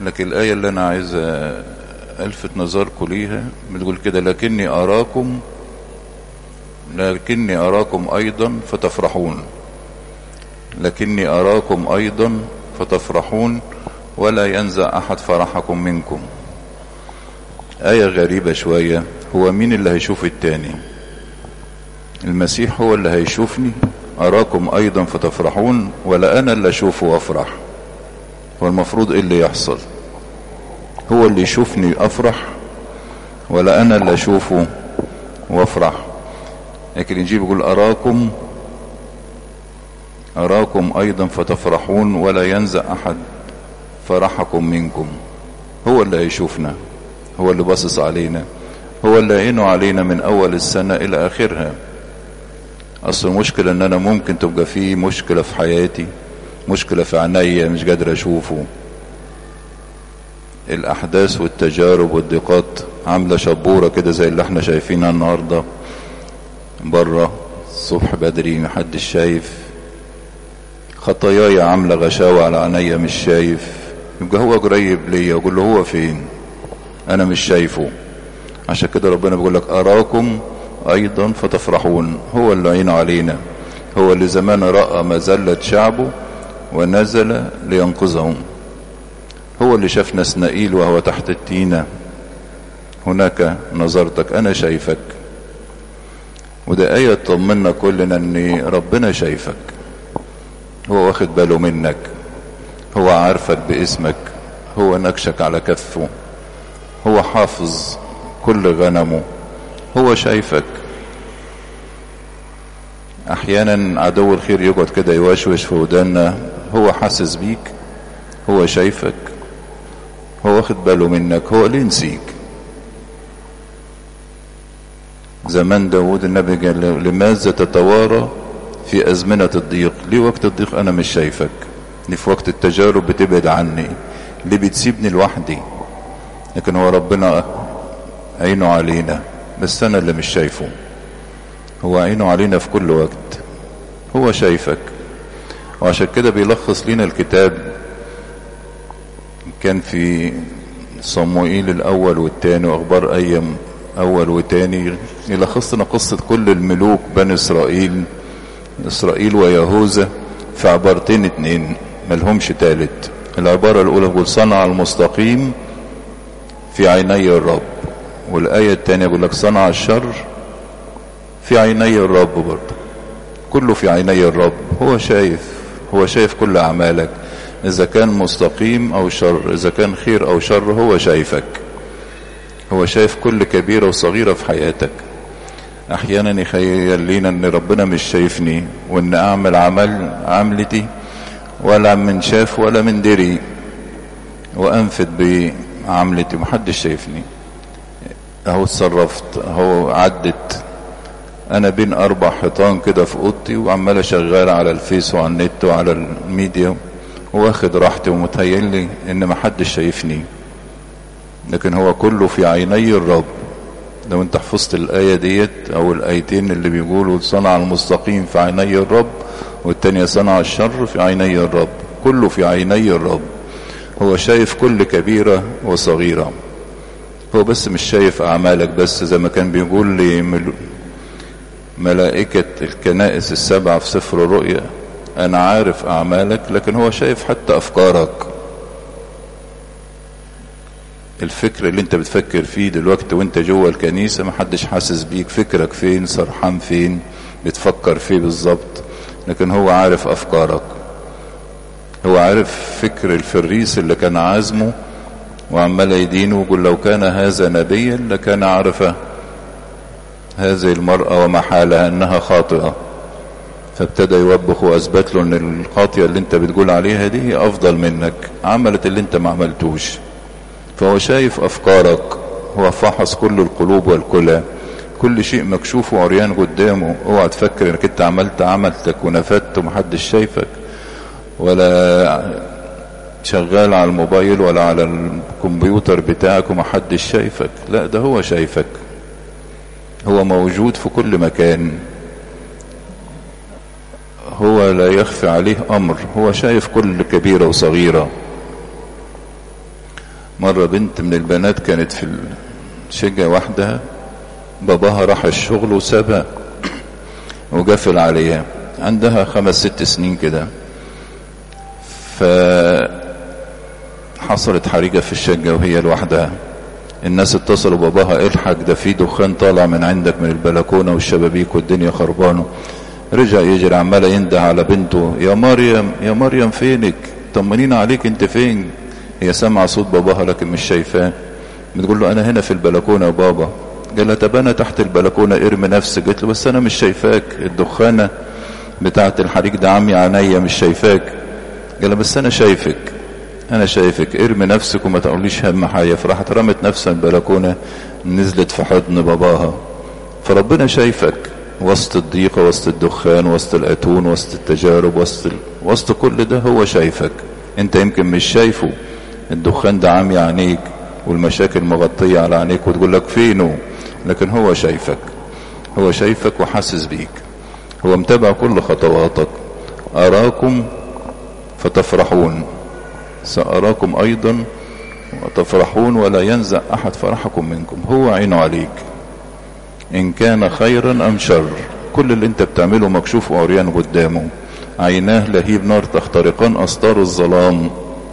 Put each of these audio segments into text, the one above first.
لكن الآية اللي أنا عايز ألفت نظركم ليها بتقول كده لكني أراكم لكني أراكم أيضا فتفرحون لكني أراكم أيضا فتفرحون ولا ينزع أحد فرحكم منكم آية غريبة شوية هو مين اللي هيشوف التاني المسيح هو اللي هيشوفني أراكم أيضا فتفرحون ولا أنا اللي أشوفه وأفرح هو المفروض إيه اللي يحصل هو اللي يشوفني أفرح ولا أنا اللي أشوفه وأفرح لكن الإنجيل بيقول أراكم أراكم أيضا فتفرحون ولا ينزع أحد فرحكم منكم هو اللي هيشوفنا هو اللي باصص علينا هو اللي عينه علينا من أول السنة إلى آخرها أصل المشكلة إن أنا ممكن تبقى في مشكلة في حياتي مشكلة في عينيا مش قادر أشوفه الأحداث والتجارب والضيقات عاملة شبورة كده زي اللي احنا شايفينها النهاردة بره الصبح بدري محدش شايف خطاياي عاملة غشاوة على عينيا مش شايف يبقى هو قريب ليا اقول له هو فين انا مش شايفه عشان كده ربنا بيقول لك اراكم ايضا فتفرحون هو اللي عينه علينا هو اللي زمان رأى مزلة شعبه ونزل لينقذهم هو اللي شاف نسنائيل وهو تحت التينة هناك نظرتك انا شايفك وده آية تطمنا كلنا ان ربنا شايفك هو واخد باله منك هو عارفك باسمك هو نكشك على كفه هو حافظ كل غنمه هو شايفك احيانا عدو الخير يقعد كده يوشوش في ودانا هو حاسس بيك هو شايفك هو واخد باله منك هو ليه نسيك زمان داود النبي قال لماذا تتوارى في أزمنة الضيق ليه وقت الضيق أنا مش شايفك ليه في وقت التجارب بتبعد عني ليه بتسيبني لوحدي لكن هو ربنا عينه علينا بس أنا اللي مش شايفه هو عينه علينا في كل وقت هو شايفك وعشان كده بيلخص لنا الكتاب كان في صموئيل الأول والتاني وأخبار أيام أول وتاني يلخص لنا قصة كل الملوك بني إسرائيل إسرائيل ويهوذا في عبارتين اتنين ملهمش تالت العبارة الأولى بيقول صنع المستقيم في عيني الرب والآية التانية بيقول لك صنع الشر في عيني الرب برضه كله في عيني الرب هو شايف هو شايف كل أعمالك إذا كان مستقيم أو شر إذا كان خير أو شر هو شايفك هو شايف كل كبيرة وصغيرة في حياتك احيانا يخيل لينا ان ربنا مش شايفني وان اعمل عمل عملتي ولا من شاف ولا من دري وانفد بعملتي محدش شايفني اهو اتصرفت اهو عدت انا بين اربع حيطان كده في اوضتي وعمال شغال على الفيس وعلى النت وعلى الميديا واخد راحتي ومتهيأ لي ان محدش شايفني لكن هو كله في عيني الرب لو انت حفظت الآية ديت او الآيتين اللي بيقولوا صنع المستقيم في عيني الرب والتانية صنع الشر في عيني الرب كله في عيني الرب هو شايف كل كبيرة وصغيرة هو بس مش شايف أعمالك بس زي ما كان بيقول لي ملائكة الكنائس السبعة في سفر الرؤيا أنا عارف أعمالك لكن هو شايف حتى أفكارك الفكر اللي انت بتفكر فيه دلوقتي وانت جوه الكنيسة محدش حاسس بيك فكرك فين سرحان فين بتفكر فيه بالظبط لكن هو عارف افكارك هو عارف فكر الفريس اللي كان عازمه وعمال يدينه ويقول لو كان هذا نبيا لكان عرف هذه المرأة وما حالها انها خاطئة فابتدى يوبخ واثبت له ان الخاطئة اللي انت بتقول عليها دي هي افضل منك عملت اللي انت ما عملتوش فهو شايف أفكارك هو فحص كل القلوب والكلى كل شيء مكشوف وعريان قدامه اوعى تفكر انك انت عملت عملتك ونفدت ومحدش شايفك ولا شغال على الموبايل ولا على الكمبيوتر بتاعك ومحدش شايفك لا ده هو شايفك هو موجود في كل مكان هو لا يخفي عليه امر هو شايف كل كبيرة وصغيرة مرة بنت من البنات كانت في الشقة وحدها باباها راح الشغل وسابها وقفل عليها عندها خمس ست سنين كده فحصلت حريقة في الشقة وهي لوحدها الناس اتصلوا باباها الحق ده في دخان طالع من عندك من البلكونة والشبابيك والدنيا خربانة رجع يجري عمال ينده على بنته يا مريم يا مريم فينك طمنينا عليك انت فين هي سامعة صوت باباها لكن مش شايفاه بتقول له انا هنا في البلكونة يا بابا قال لها طب انا تحت البلكونة ارمي نفسك قلت له بس انا مش شايفاك الدخانة بتاعة الحريق ده عمي عينيا مش شايفاك قال لها بس انا شايفك انا شايفك ارمي نفسك وما تقوليش هم حاجة فراحت رمت نفسها البلكونة نزلت في حضن باباها فربنا شايفك وسط الضيقة وسط الدخان وسط الأتون وسط التجارب وسط ال... وسط كل ده هو شايفك انت يمكن مش شايفه الدخان ده عامي عينيك والمشاكل مغطية على عينيك وتقول لك فينه لكن هو شايفك هو شايفك وحاسس بيك هو متابع كل خطواتك أراكم فتفرحون سأراكم أيضا وتفرحون ولا ينزع أحد فرحكم منكم هو عينه عليك إن كان خيرا أم شر كل اللي انت بتعمله مكشوف وعريان قدامه عيناه لهيب نار تخترقان أسطار الظلام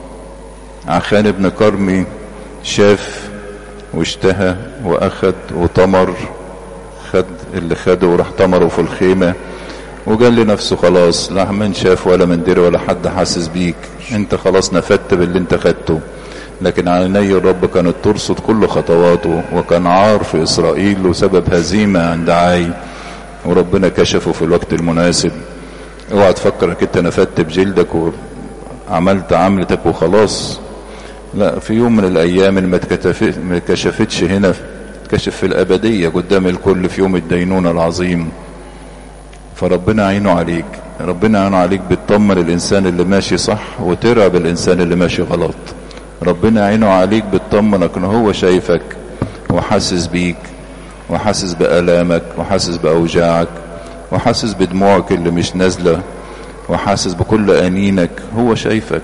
عخان ابن كرمي شاف واشتهى وأخد وطمر خد اللي خده وراح طمره في الخيمة وقال لنفسه خلاص لا من شاف ولا من دري ولا حد حاسس بيك انت خلاص نفدت باللي انت خدته لكن عيني الرب كانت ترصد كل خطواته وكان عار في إسرائيل وسبب هزيمة عند عاي وربنا كشفه في الوقت المناسب اوعى تفكر انك انت نفدت بجلدك وعملت عملتك وخلاص لا في يوم من الايام اللي ما اتكشفتش هنا تكشف في الابدية قدام الكل في يوم الدينونة العظيم فربنا عينه عليك ربنا عينه عليك بتطمن الانسان اللي ماشي صح وترعب الانسان اللي ماشي غلط ربنا عينه عليك بتطمنك ان هو شايفك وحاسس بيك وحاسس بآلامك وحاسس بأوجاعك وحاسس بدموعك اللي مش نازلة وحاسس بكل أنينك هو شايفك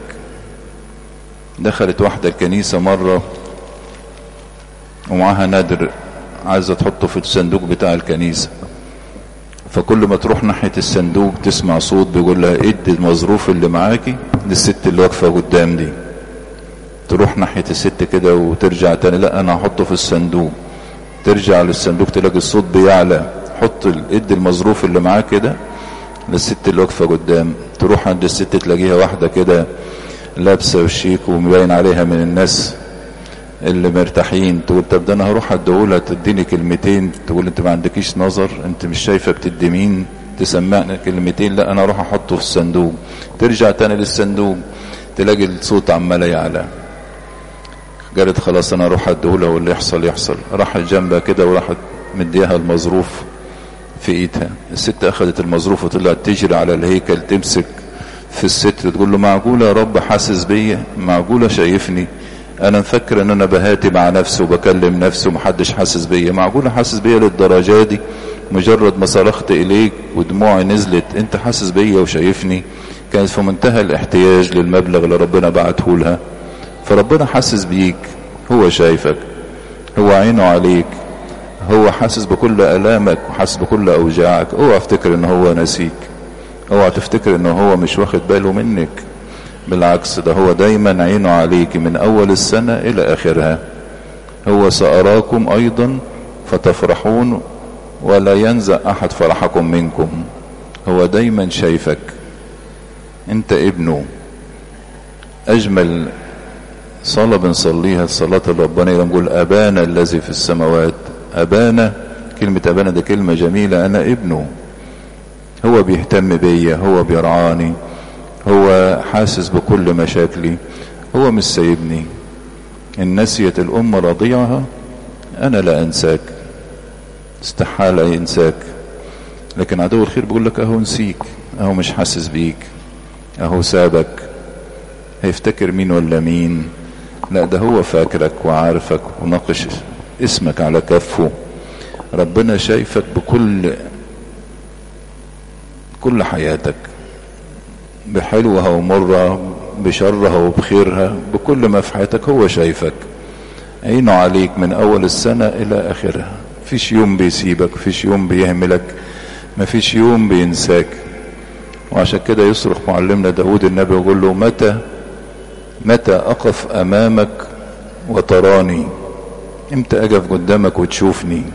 دخلت واحدة الكنيسة مرة ومعاها نادر عايزة تحطه في الصندوق بتاع الكنيسة فكل ما تروح ناحية الصندوق تسمع صوت بيقول لها ادي المظروف اللي معاكي للست اللي واقفة قدام دي تروح ناحية الست كده وترجع تاني لا انا هحطه في الصندوق ترجع للصندوق تلاقي الصوت بيعلى حط ادي المظروف اللي معاك كده للست اللي واقفة قدام تروح عند الست تلاقيها واحدة كده لابسة وشيك ومبين عليها من الناس اللي مرتاحين تقول طب ده انا هروح اديهولها تديني كلمتين تقول انت ما عندكيش نظر انت مش شايفه بتدي مين تسمعنا كلمتين لا انا اروح احطه في الصندوق ترجع تاني للصندوق تلاقي الصوت عمال يعلى قالت خلاص انا اروح اديهولها واللي يحصل يحصل راحت جنبها كده وراحت مديها المظروف في ايدها الست اخذت المظروف وطلعت تجري على الهيكل تمسك في الست تقول له معقوله يا رب حاسس بيا معقوله شايفني انا مفكر ان انا بهاتي مع نفسي وبكلم نفسي ومحدش حاسس بيا معقوله حاسس بيا للدرجه دي مجرد ما صرخت اليك ودموعي نزلت انت حاسس بيا وشايفني كانت في منتهى الاحتياج للمبلغ اللي ربنا بعته لها فربنا حاسس بيك هو شايفك هو عينه عليك هو حاسس بكل الامك وحاسس بكل اوجاعك اوعى افتكر ان هو نسيك اوعى تفتكر ان هو مش واخد باله منك بالعكس ده هو دايما عينه عليك من اول السنة الى اخرها هو سأراكم ايضا فتفرحون ولا ينزع احد فرحكم منكم هو دايما شايفك انت ابنه اجمل صلاة بنصليها الصلاة الربانية لما نقول ابانا الذي في السماوات ابانا كلمة ابانا دي كلمة جميلة انا ابنه هو بيهتم بيا هو بيرعاني هو حاسس بكل مشاكلي هو مش سايبني إن نسيت الأم رضيعها أنا لا أنساك استحالة ينساك لكن عدو الخير بيقول لك أهو نسيك أهو مش حاسس بيك أهو سابك هيفتكر مين ولا مين لا ده هو فاكرك وعارفك وناقش اسمك على كفه ربنا شايفك بكل كل حياتك بحلوها ومرها بشرها وبخيرها بكل ما في حياتك هو شايفك عينه عليك من اول السنة الى اخرها فيش يوم بيسيبك فيش يوم بيهملك مفيش يوم بينساك وعشان كده يصرخ معلمنا داود النبي ويقول له متى متى اقف امامك وتراني امتى اقف قدامك وتشوفني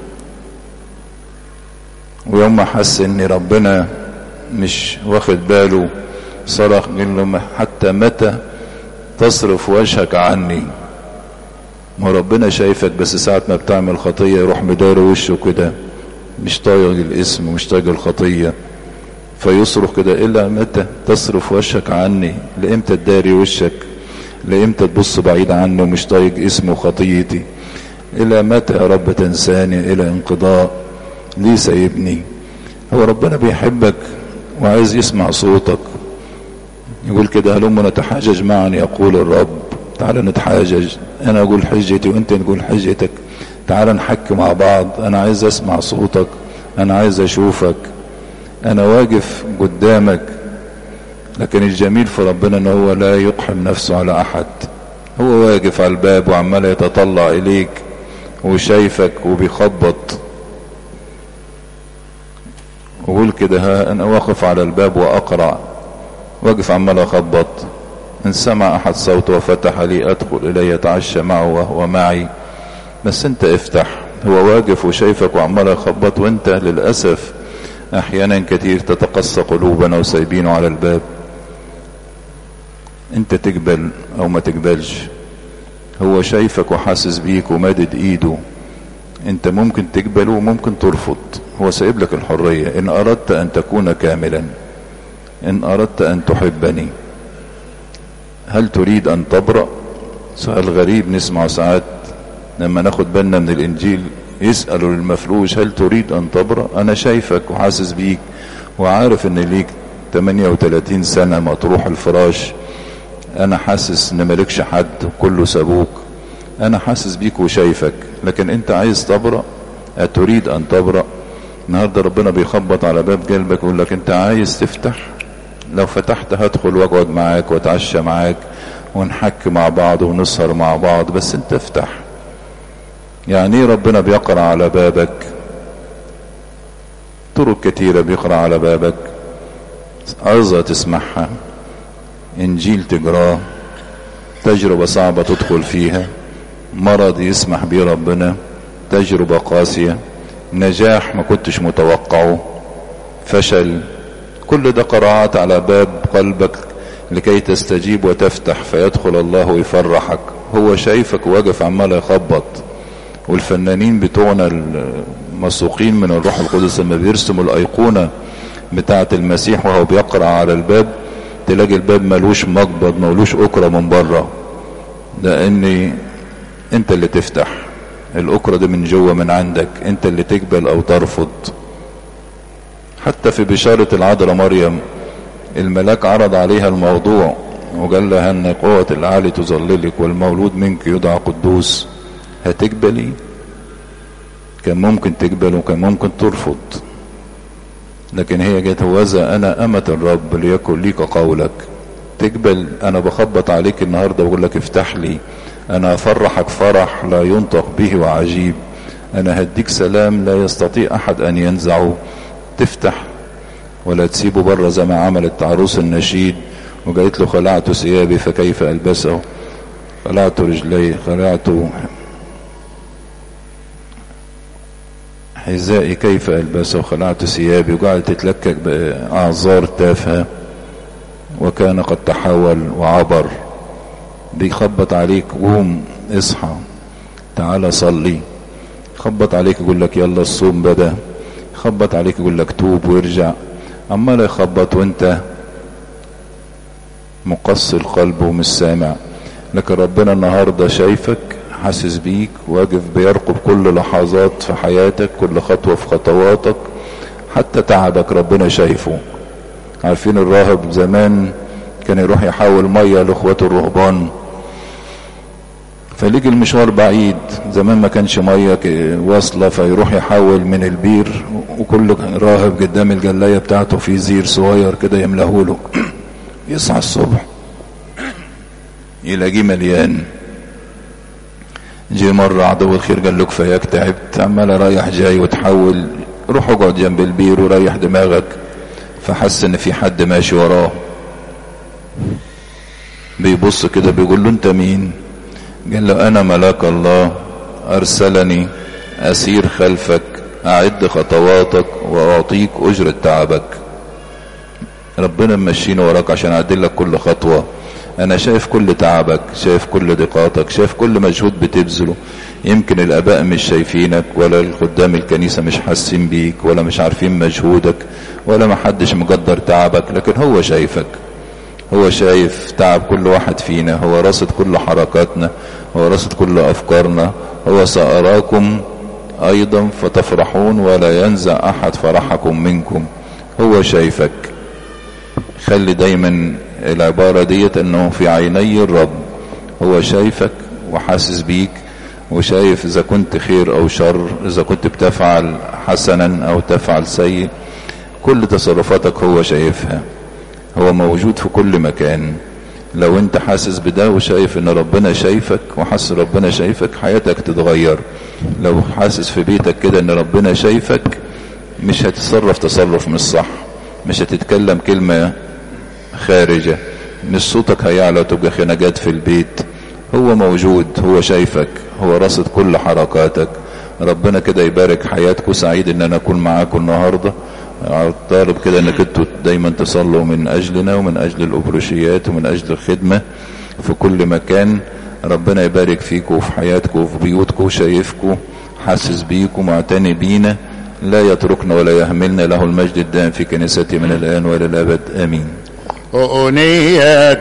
ويوم ما حس ان ربنا مش واخد باله صرخ قال له حتى متى تصرف وجهك عني ما ربنا شايفك بس ساعة ما بتعمل خطية يروح مدار وشه كده مش طايق الاسم ومش طايق الخطية فيصرخ كده إلا متى تصرف وشك عني لإمتى تداري وشك لإمتى تبص بعيد عني ومش طايق اسم وخطيتي إلى متى يا رب تنساني إلى انقضاء ليه سايبني هو ربنا بيحبك وعايز يسمع صوتك يقول كده هلم نتحاجج معا يقول الرب تعال نتحاجج انا اقول حجتي وانت تقول حجتك تعال نحكي مع بعض انا عايز اسمع صوتك انا عايز اشوفك انا واقف قدامك لكن الجميل في ربنا ان هو لا يقحم نفسه على احد هو واقف على الباب وعمال يتطلع اليك وشايفك وبيخبط وقول كده ها انا واقف على الباب واقرع واقف عمال اخبط ان سمع احد صوته وفتح لي ادخل اليه اتعشى معه وهو معي بس انت افتح هو واقف وشايفك وعمال يخبط وانت للاسف احيانا كتير تتقصى قلوبنا وسايبينه على الباب انت تقبل او ما تقبلش هو شايفك وحاسس بيك ومادد ايده انت ممكن تقبله وممكن ترفض هو سايب لك الحرية ان اردت ان تكون كاملا ان اردت ان تحبني هل تريد ان تبرأ سؤال غريب نسمعه ساعات لما ناخد بالنا من الانجيل يسألوا للمفلوج هل تريد ان تبرأ انا شايفك وحاسس بيك وعارف ان ليك 38 سنة مطروح الفراش انا حاسس ان مالكش حد كله سابوك انا حاسس بيك وشايفك لكن انت عايز تبرأ اتريد ان تبرأ النهاردة ربنا بيخبط على باب قلبك ويقول لك انت عايز تفتح لو فتحت هدخل واقعد معاك واتعشى معاك ونحكي مع بعض ونسهر مع بعض بس انت افتح يعني ايه ربنا بيقرأ على بابك طرق كتيرة بيقرأ على بابك عظة تسمعها انجيل تقراه تجربة صعبة تدخل فيها مرض يسمح بيه ربنا تجربة قاسية نجاح ما كنتش متوقعه فشل كل ده قراءات على باب قلبك لكي تستجيب وتفتح فيدخل الله ويفرحك هو شايفك واقف عمال يخبط والفنانين بتوعنا المسوقين من الروح القدس لما بيرسموا الايقونه بتاعه المسيح وهو بيقرا على الباب تلاقي الباب ملوش مقبض ملوش اكره من بره لان انت اللي تفتح الاكره دي من جوه من عندك انت اللي تقبل او ترفض حتى في بشاره العذراء مريم الملاك عرض عليها الموضوع وقال لها ان قوه العالي تظللك والمولود منك يدعى قدوس هتقبلي كان ممكن تقبل وكان ممكن ترفض لكن هي جت وذا انا امة الرب ليكن ليك قولك تقبل انا بخبط عليك النهارده بقول لك افتح لي انا افرحك فرح لا ينطق به وعجيب انا هديك سلام لا يستطيع احد ان ينزعه تفتح ولا تسيبه بره زي ما عملت عروس النشيد وقالت له خلعت ثيابي فكيف البسه خلعت رجلي خلعت حذائي كيف ألبسه وخلعت ثيابي وقعدت تتلكك بأعذار تافهة وكان قد تحول وعبر بيخبط عليك قوم اصحى تعالى صلي خبط عليك يقول لك يلا الصوم بدا خبط عليك يقول لك توب وارجع عمال يخبط وانت مقص القلب ومش سامع لكن ربنا النهارده شايفك حاسس بيك واقف بيرقب كل لحظات في حياتك كل خطوة في خطواتك حتى تعبك ربنا شايفه عارفين الراهب زمان كان يروح يحاول مية لاخواته الرهبان فليجي المشوار بعيد زمان ما كانش مية واصلة فيروح يحاول من البير وكل راهب قدام الجلاية بتاعته في زير صغير كده يملهوله يصحى الصبح يلاقيه مليان جه مرة عدو الخير قال له كفاياك تعبت عمال رايح جاي وتحول روح اقعد جنب البير وريح دماغك فحس ان في حد ماشي وراه بيبص كده بيقول له انت مين قال له انا ملاك الله ارسلني اسير خلفك اعد خطواتك واعطيك اجرة تعبك ربنا ممشيني وراك عشان اعدلك كل خطوة انا شايف كل تعبك شايف كل ضيقاتك شايف كل مجهود بتبذله يمكن الاباء مش شايفينك ولا الخدام الكنيسة مش حاسين بيك ولا مش عارفين مجهودك ولا ما حدش مقدر تعبك لكن هو شايفك هو شايف تعب كل واحد فينا هو راصد كل حركاتنا هو راصد كل افكارنا هو سأراكم ايضا فتفرحون ولا ينزع احد فرحكم منكم هو شايفك خلي دايما العبارة ديت انه في عيني الرب هو شايفك وحاسس بيك وشايف اذا كنت خير او شر اذا كنت بتفعل حسنا او تفعل سيء كل تصرفاتك هو شايفها هو موجود في كل مكان لو انت حاسس بده وشايف ان ربنا شايفك وحاسس ربنا شايفك حياتك تتغير لو حاسس في بيتك كده ان ربنا شايفك مش هتتصرف تصرف مش صح مش هتتكلم كلمة خارجة مش صوتك هيعلى وتبقى خناجات في البيت هو موجود هو شايفك هو راصد كل حركاتك ربنا كده يبارك حياتكم سعيد ان انا اكون معاكم النهارده طالب كده انك انتوا دايما تصلوا من اجلنا ومن اجل الابروشيات ومن اجل الخدمة في كل مكان ربنا يبارك فيكم وفي حياتكم وفي بيوتكم شايفكم حاسس بيكم معتني بينا لا يتركنا ولا يهملنا له المجد الدائم في كنيسته من الان والى الابد امين أغنية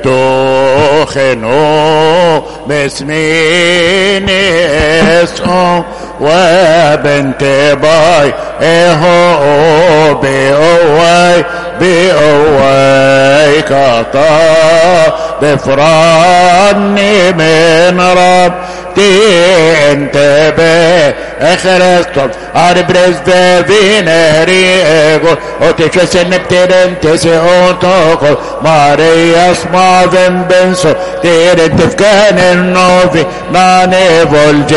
خنو باسمين اسم وبنت باي اهو بأواي بأواي كطا بفراني من رب انتبه اخرستم اربرز بفينري ايغو وتكسن بترنتسي اوتوكو ماريا سما فين بنسو تيرنتفكان النوفي ناني فولجي